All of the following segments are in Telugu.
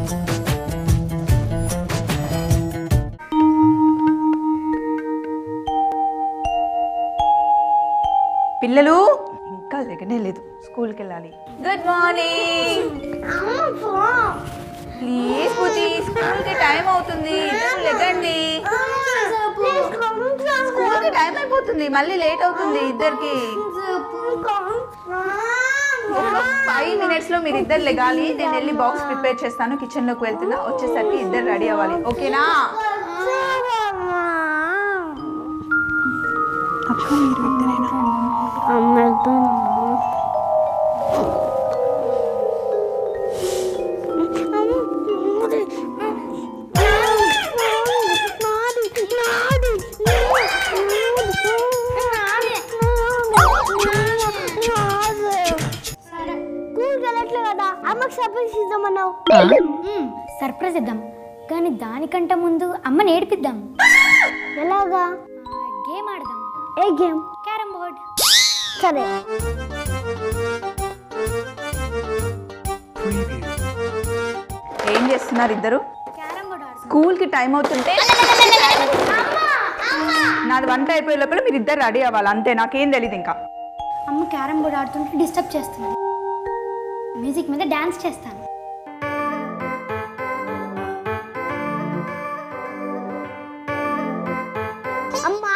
పిల్లలు ఇంకా లెగనే లేదు స్కూల్కి వెళ్ళాలి గుడ్ మార్నింగ్ ప్లీజ్ బుజ్జి స్కూల్కి టైం అవుతుంది ఇద్దరు లెగండి స్కూల్కి టైం అయిపోతుంది మళ్ళీ లేట్ అవుతుంది ఇద్దరికి ఒక ఫైవ్ మినిట్స్ లో మీరు ఇద్దరు లెగాలి నేను వెళ్ళి బాక్స్ ప్రిపేర్ చేస్తాను కిచెన్ లోకి వెళ్తున్నా వచ్చేసరికి ఇద్దరు రెడీ అవ్వాలి ఓకేనా అక్షు మీరు ఇద్దరేనా స్కూల్కి వెళ్ళట్లే కదా అమ్మకి సర్ప్రైజ్ ఇద్దామన్నావు సర్ప్రైజ్ ఇద్దాం కానీ దానికంటే ముందు అమ్మని ఏడిపిద్దాం ఎలాగా గేమ్ ఆడదాం ఏ గేమ్ క్యారమ్ బోర్డ్ సరే ఏం చేస్తున్నారు ఇద్దరు క్యారమ్ బోర్డ్ ఆడదాం స్కూల్కి టైం అవుతుంటే నాది వంట అయిపోయే లోపల మీరు ఇద్దరు రెడీ అవ్వాలి అంతే నాకేం తెలియదు ఇంకా అమ్మ క్యారమ్ బోర్డ్ ఆడుతుంటే డిస్టర్బ్ చేస్తుంది మ్యూజిక్ మీద డాన్స్ చేస్తాను అమ్మా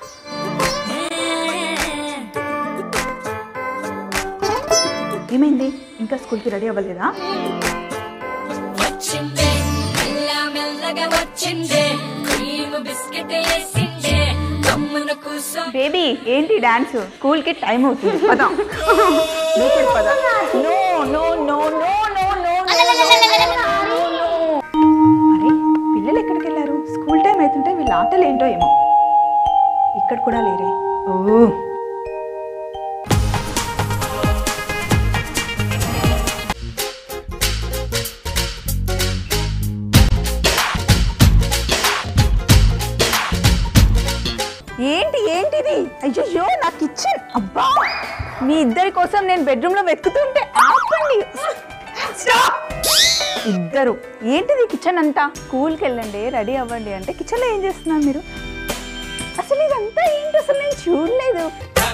ఏమైంది ఇంకా స్కూల్కి రెడీ అవ్వలేదా వచ్చిందే మెల్ల మెల్లగా వచ్చిందే క్రీమ్ బిస్కెట్ వేసిందే కమ్మున కూసో బేబీ ఏంటి డాన్స్ స్కూల్కి టైం అవుతుంది పదా నువ్వు కూడా పద no no no no no no అరే పిల్లలు ఎక్కడికి వెళ్ళారు స్కూల్ టైం అవుతుంటే వీళ్ళ ఆటలు ఏంటో ఏమో ఇక్కడ కూడా లేరే ఓ ఏంటి ఏంటిది అయ్యో నా కిచెన్ అబ్బా మీ ఇద్దరి కోసం నేను బెడ్రూమ్ లో వెతుకుతుంటే ఆపండి Stop! ఇద్దరు ఏంటిది కిచెన్ అంతా స్కూల్కి వెళ్ళండి రెడీ అవ్వండి అంటే కిచెన్లో ఏం చేస్తున్నారు మీరు అసలు ఇదంతా ఏంటి అసలు నేను చూడలేదు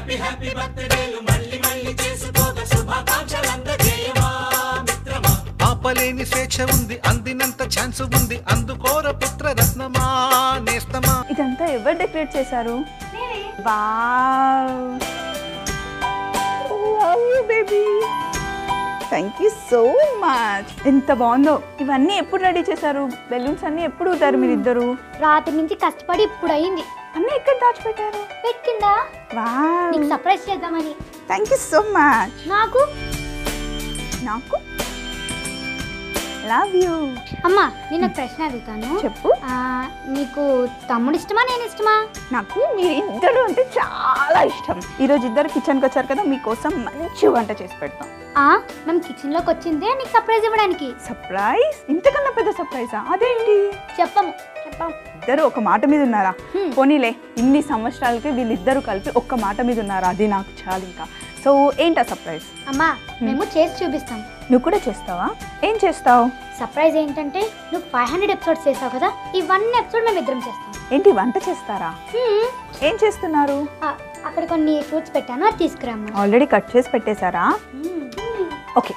ఆపలేని స్వేచ్ఛ ఉంది అందినంత ఛాన్స్ ఉంది అందుకోర పుత్ర రత్నమా నేస్తమా ఇదంతా ఎవరు డెకరేట్ చేశారు wow baby thank you so much ఎంత బాగుందో ఇవన్నీ ఎప్పుడు రెడీ చేశారు బెలూన్స్ అన్నీ ఎప్పుడు ఊతారు మీరు ఇద్దరు రాత్రి నుంచి కష్టపడి ఇప్పుడు అయింది అన్నీ ఎక్కడ దాచిపెట్టారు పెట్టిందా వావ్ నీకు సర్ప్రైజ్ చేద్దామని థ్యాంక్ యూ సో మచ్ నాకు నాకు లవ్ యూ అమ్మా నేను ఒక ప్రశ్న అడుగుతాను చెప్పు ఆ, నీకు తమ్ముడు ఇష్టమా నేను ఇష్టమా నాకు మీరు ఇద్దరు అంటే చాలా ఇష్టం ఈరోజు ఇద్దరు కిచెన్కి వచ్చారు కదా మీకోసం మంచి వంట చేసి పెడతాం ఆ, మేము కిచెన్లోకి వచ్చిందే నీకు సర్ప్రైజ్ ఇవ్వడానికి సర్ప్రైజ్ ఇంతకన్నా పెద్ద సర్ప్రైజా అదేంటి చెప్పము చెప్పము ఇద్దరు ఒక మాట మీద ఉన్నారా హ్మ్. పోనీలే ఇన్ని సంవత్సరాలకి వీళ్ళిద్దరూ కలిపి ఒక్క మాట మీద ఉన్నారా అది నాకు చాలు ఇంకా సో ఏంటా సర్ప్రైజ్ అమ్మా మేము చేసి చూపిస్తాం నువ్వు కూడా చేస్తావా ఏం చేస్తావు సర్ప్రైజ్ ఏంటంటే నువ్వు ఫైవ్ హండ్రెడ్ ఎపిసోడ్స్ చేసావు కదా ఈ వన్ ఎపిసోడ్ మేము ఇద్దరం చేస్తాం ఏంటి వంట చేస్తారా హ్మ్. ఏం చేస్తున్నారు ఆ, అక్కడ కొన్ని ఫ్రూట్స్ పెట్టాను అది తీసుకురామ్మా ఆల్రెడీ కట్ చేసి పెట్టేశారా ఓకే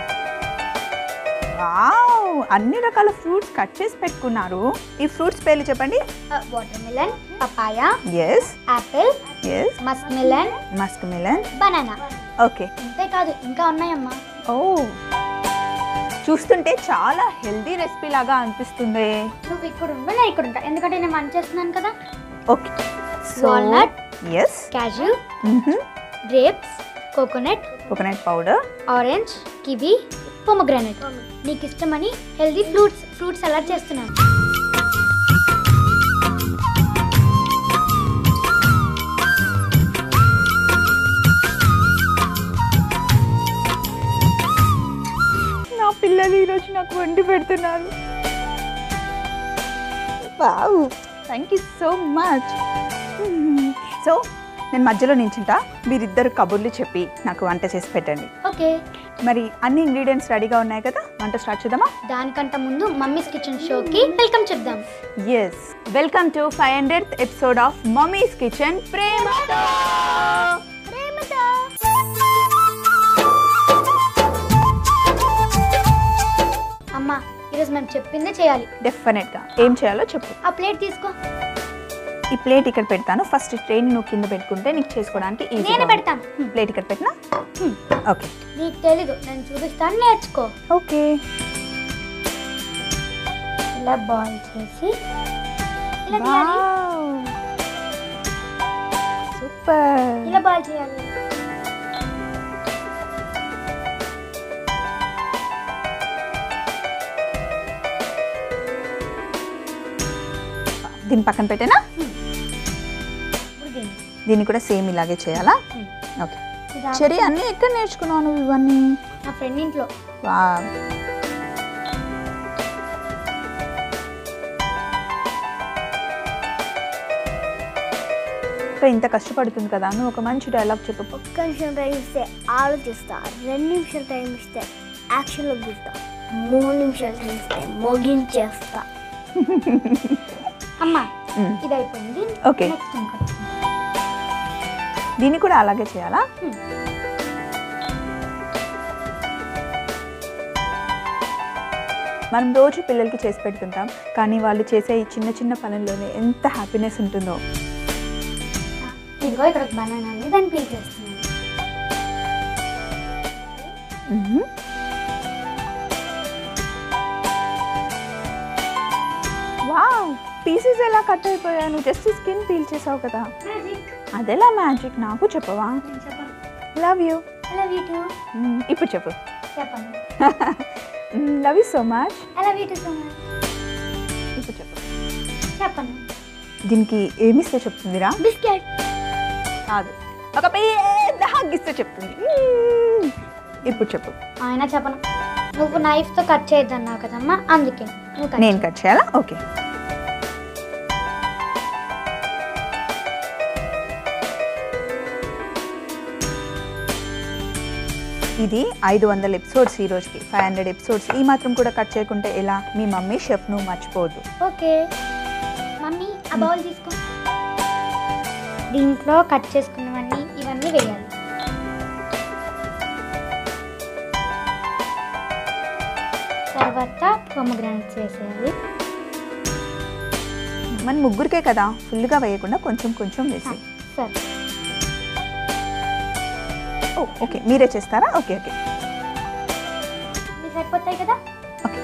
వావ్ అన్ని రకాల ఫ్రూట్స్ కట్ చేసి పెట్టుకున్నారు ఈ ఫ్రూట్స్ పేర్లు చెప్పండి watermelon papaya yes apple yes muskmelon muskmelon banana okay అంతేకాదు ఇంకా ఉన్నాయమ్మా ఓ చూస్తుంటే చాలా హెల్దీ రెసిపీ లాగా అనిపిస్తుంది నువ్వు ఇక్కడ ఉండు నేను ఇక్కడ ఉంటా ఎందుకంటే నేను వంట చేస్తున్నాను కదా okay Walnut. Yes kaju grapes coconut coconut powder orange kiwi pomegranate నీకు ఇష్టమని హెల్దీ ఫ్రూట్స్ ఫ్రూట్స్ సలాడ్ చేస్తున్నాను నా పిల్లలు ఈరోజు నాకు వండి పెడుతున్నారు wow thank you so much so నేను మధ్యలో నించుంటా మీరిద్దరు కబుర్లు చెప్పి నాకు వంట చేసి పెట్టండి ఓకే మరి అన్ని ఇంగ్రీడియంట్స్ రెడీగా ఉన్నాయి కదా వంట స్టార్ట్ చేద్దామా దానికంటే ముందు మమ్మీస్ కిచెన్ షోకి వెల్కమ్ చెప్దాం yes welcome to five hundred episode of mummy's kitchen ప్రేమతో ప్రేమతో అమ్మా ఈరోజు మేము చెప్పిందే చేయాలి డెఫినెట్గా ఏం చేయాలో చెప్పు ఆ ప్లేట్ తీసుకో ఈ ప్లేట్ ఇక్కడ పెడతాను ఫస్ట్ ట్రైన్ నువ్వు కింద పెట్టుకుంటే నీకు చేసుకోవడానికి ఈజీ నేను పెడతాను ప్లేట్ ఇక్కడ పెట్టినా ఓకే నీకు తెలీదు నేను చూపిస్తాను నేర్చుకో ఓకే ఇలా బాల్ చేసి ఇలా తీయాలి సూపర్ ఇలా బాల్ చేయాలి దీని పక్కన పెట్టేనా ఇప్పుడు దీన్ని. దీన్ని కూడా సేమ్ ఇలాగే చేయాలా ఓకే ఇది చెరి అన్నీ ఎక్కడ నేర్చుకున్నావు నువ్వు ఇవన్నీ నా ఫ్రెండ్ ఇంట్లో వా ఇంకా ఇంత కష్టపడుతుంది కదా నువ్వు ఒక మంచి డైలాగ్ చెప్పు ఒక్క నిమిషం టైం ఇస్తే ఆలోచిస్తా రెండు నిమిషాలు టైం ఇస్తే యాక్షన్లో చూస్తా మూడు నిమిషాలు టైం ఇస్తే ముగించేస్తా అమ్మా మ్. ఇది అయిపోయింది Okay. నెక్స్ట్ ఇంకా దీన్ని కూడా అలాగే చేయాలా Hmm. మనం రోజు పిల్లలకి చేసి పెడుతుంటాం కానీ వాళ్ళు చేసే ఈ చిన్న చిన్న పనుల్లోనే ఎంత హ్యాపీనెస్ ఉంటుందో ఇదిగో ఇక్కడ బనానా ఉంది దాన్ని పీల్ చేస్తున్నాను మ్మ్. వావ్ పీసెస్ ఎలా కట్ అయిపోయాయి నువ్వు జస్ట్ స్కిన్ పీల్ చేసావు కదా అదెలా మ్యాజిక్ నాకు చెప్పవా నేను చెప్పను love you I love you too ఇప్పుడు చెప్పు చెప్పను love you so much I love you too so much ఇప్పుడు చెప్పు చెప్పను దీనికి ఏమిస్తే చెప్తుందిరా బిస్కెట్ కాదు ఒక పెద్ద హగ్ ఇస్తే చెప్తుంది మ్మ్. ఇప్పుడు చెప్పు ఆయన చెప్పను నువ్వు knife తో కట్ చేయొద్దన్నావు కదమ్మా అందుకే నువ్వు cut నేను చేయి. కట్ చేయాలా ఓకే ఇది ఐదు వందల ఎపిసోడ్స్ ఈ రోజుకి ఫైవ్ హండ్రెడ్ ఎపిసోడ్స్ ఈ మాత్రం కూడా కట్ చేయకుంటే ఎలా మీ మమ్మీ షెఫ్ నువ్వు మర్చిపోవద్దు ఓకే మమ్మీ ఆ బౌల్ తీసుకో దీంట్లో కట్ చేసుకున్నవన్నీ ఇవన్నీ వేయాలి తర్వాత పొమగ్రానైట్స్ వేసేయాలి మన ముగ్గురికే కదా ఫుల్గా వేయకుండా కొంచెం కొంచెం వేసి సరే ఓ ఓకే మీరే చేస్తారా ఓకే ఓకే ఇవి సరిపోతాయి కదా ఓకే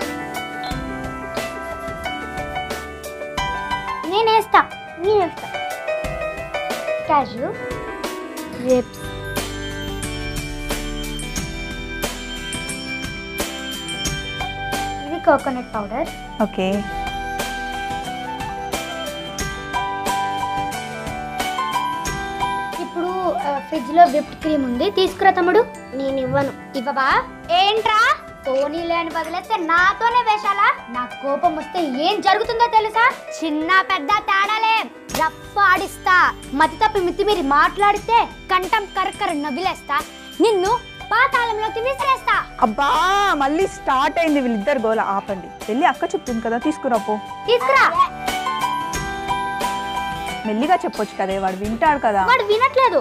నేను వేస్తా నేను వేస్తా క్యాజు రిప్స్ ఇది కోకోనట్ పౌడర్ ఓకే ఇప్పుడు ఫ్రిడ్జ్ లో విప్డ్ క్రీమ్ ఉంది తీసుకురా తమ్ముడు నేను ఇవ్వను ఇవ్వవా ఏంట్రా పోనీలే అని వదిలేస్తే నాతోనే వేషాలా నా కోపం వస్తే ఏం జరుగుతుందో తెలుసా చిన్న పెద్ద తేడాలే రఫ్ ఆడిస్తా మతి తప్పి మితి మీరు మాట్లాడితే కంఠం కరకర నవ్విలేస్తా నిన్ను పాతాళంలోకి విసిరేస్తా అబ్బా మళ్ళీ స్టార్ట్ అయింది వీళ్ళిద్దరు గోల ఆపండి వెళ్ళి అక్క చెప్తుంది కదా తీసుకురాపో తీసుకురా మెల్లిగా చెప్పొచ్చు కదే వాడు వింటాడు కదా వాడు వినట్లేదు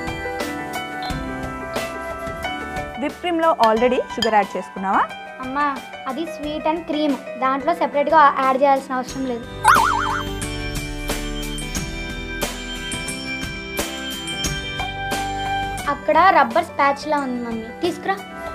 విప్ క్రీమ్ లో ఆల్రెడీ షుగర్ యాడ్ చేసుకున్నావా అమ్మా అది స్వీట్ అండ్ క్రీమ్ దాంట్లో సెపరేట్ గా యాడ్ చేయాల్సిన అవసరం లేదు అక్కడ రబ్బర్ స్పాచ్ లా ఉంది మమ్మీ తీసుకురా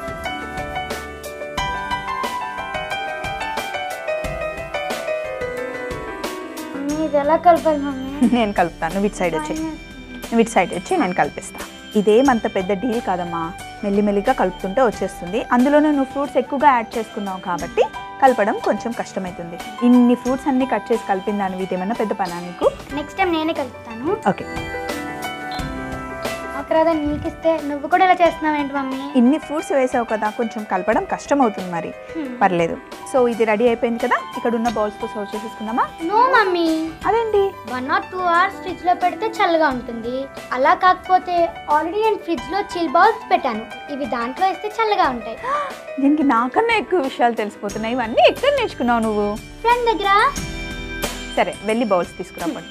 మమ్మీ ఇది ఎలా కలపాలి మమ్మీ నేను కలుపుతాను నువ్వు ఇటు సైడ్ వచ్చి నువ్వు ఇటు సైడ్ వచ్చి నేను కలిపిస్తా ఇదేమంత పెద్ద డీల్ కాదమ్మా మెల్లిమెల్లిగా కలుపుతుంటే వచ్చేస్తుంది అందులోనే నువ్వు ఫ్రూట్స్ ఎక్కువగా యాడ్ చేసుకున్నావు కాబట్టి కలపడం కొంచెం కష్టమవుతుంది ఇన్ని ఫ్రూట్స్ అన్ని కట్ చేసి కలిపిన దానివి ఇదేమన్నా పెద్ద పనా నీకు నెక్స్ట్ టైం నేనే కలుపుతాను ఓకే ఒక రాదని నీకు ఇస్తే నువ్వు కూడా ఇలా చేస్తున్నావు ఏంటి మమ్మీ ఇన్ని ఫ్రూట్స్ వేసావు కదా కొంచెం కలపడం కష్టం అవుతుంది మరి పర్లేదు సో ఇది రెడీ అయిపోయింది కదా ఇక్కడ ఉన్న బౌల్స్తో సర్వ్ చేసేసుకుందామా నో మమ్మీ అదేంటి one or two hours fridge లో పెడితే చల్లగా ఉంటుంది అలా కాకపోతే ఆల్రెడీ నేను ఫ్రిడ్జ్ లో చిల్ బౌల్స్ పెట్టాను ఇవి దాంట్లో వేస్తే చల్లగా ఉంటాయి దీనికి నాకన్నా ఎక్కువ విషయాలు తెలిసిపోతున్నాయి ఇవన్నీ ఎక్కడ నేర్చుకున్నావు నువ్వు ఫ్రెండ్ దగ్గర సరే వెళ్ళి బౌల్స్ తీసుకురాపండి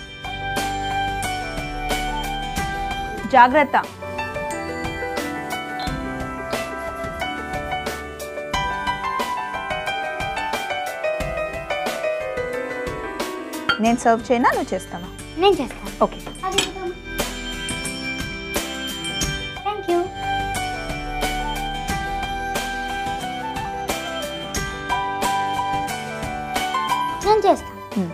జాగ్రత్త నేను సర్వ్ చేయనా నువ్వు చేస్తావా నేను చేస్తాను ఓకే థ్యాంక్ యూ నేను చేస్తాను Hmm.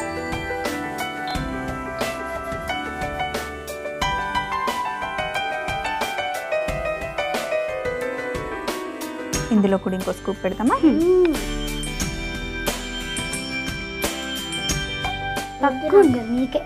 ఇందులో కూడా ఇంకో స్కూప్ పెడతామా తక్కువ ఉంది నీకే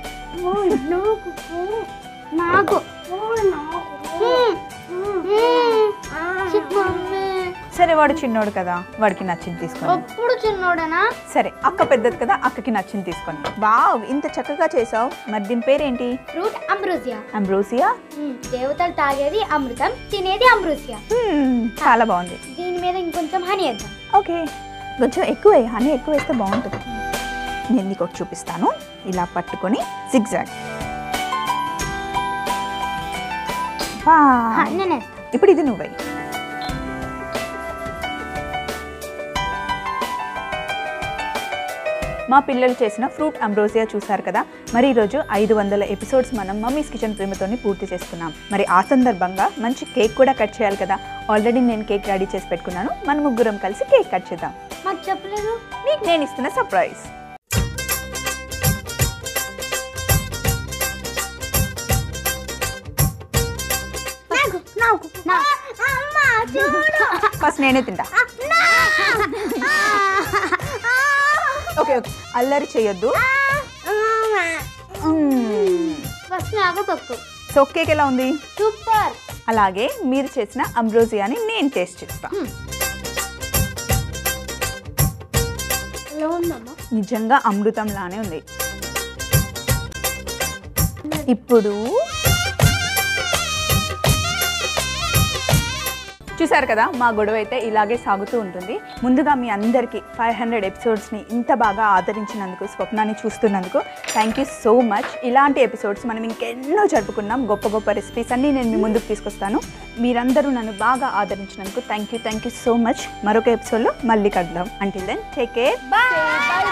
నాకు మ్మ్. మ్మ్. చిక్ మమ్మీ. సరే వాడు చిన్నోడు కదా వాడికి నచ్చింది తీసుకోండి ఎప్పుడు చిన్నోడనా సరే అక్క పెద్దది కదా అక్కకి నచ్చింది తీసుకోండి వావ్ ఇంత చక్కగా చేసావు మరి దీని పేరేంటి ఫ్రూట్ అంబ్రోసియా అంబ్రోసియా మ్మ్. దేవతలు తాగేది అమృతం తినేది అంబ్రోసియా Hmm, చాలా బాగుంది దీని మీద ఇంకొంచెం హనీ వేద్దాం ఓకే కొంచెం ఎక్కువ వేయి. హనీ ఎక్కువ వేస్తే బాగుంటుంది నేను నీకు ఒకటి చూపిస్తాను ఇలా పట్టుకొని సిగ్జాగ్ హా, నేను వేస్తాను ఇప్పుడు ఇది నువ్వే మా పిల్లలు చేసిన ఫ్రూట్ అంబ్రోసియా చూసారు కదా మరి ఈరోజు ఐదు వందల ఎపిసోడ్స్ మనం మమ్మీస్ కిచెన్ ప్రేమతోని పూర్తి చేసుకున్నాం మరి ఆ సందర్భంగా మంచి కేక్ కూడా కట్ చేయాలి కదా ఆల్రెడీ నేను కేక్ రెడీ చేసి పెట్టుకున్నాను మన ముగ్గురం కలిసి కేక్ కట్ చేద్దాం మాకు చెప్పలేదు నీకు నేను ఇస్తున్న సర్ప్రైజ్ నాకు నాకు నా అమ్మ చూడు ఫస్ట్ నేనే తింటా ఓకే ఓకే అల్లరి చేయొద్దు ఫస్ట్ నాకు తక్కువ సో కేక్ ఎలా ఉంది సూపర్ అలాగే మీరు చేసిన అంబ్రోజియాని నేను టేస్ట్ చేస్తా ఎలా ఉందమ్మా నిజంగా అమృతంలానే ఉంది ఇప్పుడు చూసారు కదా మా గొడవ అయితే ఇలాగే సాగుతూ ఉంటుంది ముందుగా మీ అందరికీ ఫైవ్ హండ్రెడ్ ఎపిసోడ్స్ని ఇంత బాగా ఆదరించినందుకు స్వప్నాన్ని చూస్తున్నందుకు థ్యాంక్ యూ సో మచ్ ఇలాంటి ఎపిసోడ్స్ మనం ఇంకెన్నో జరుపుకున్నాం గొప్ప గొప్ప రెసిపీస్ అన్నీ నేను మీ ముందుకు తీసుకొస్తాను మీరందరూ నన్ను బాగా ఆదరించినందుకు thank you thank you so much మరొక ఎపిసోడ్లో మళ్ళీ కలుద్దాం until then take care bye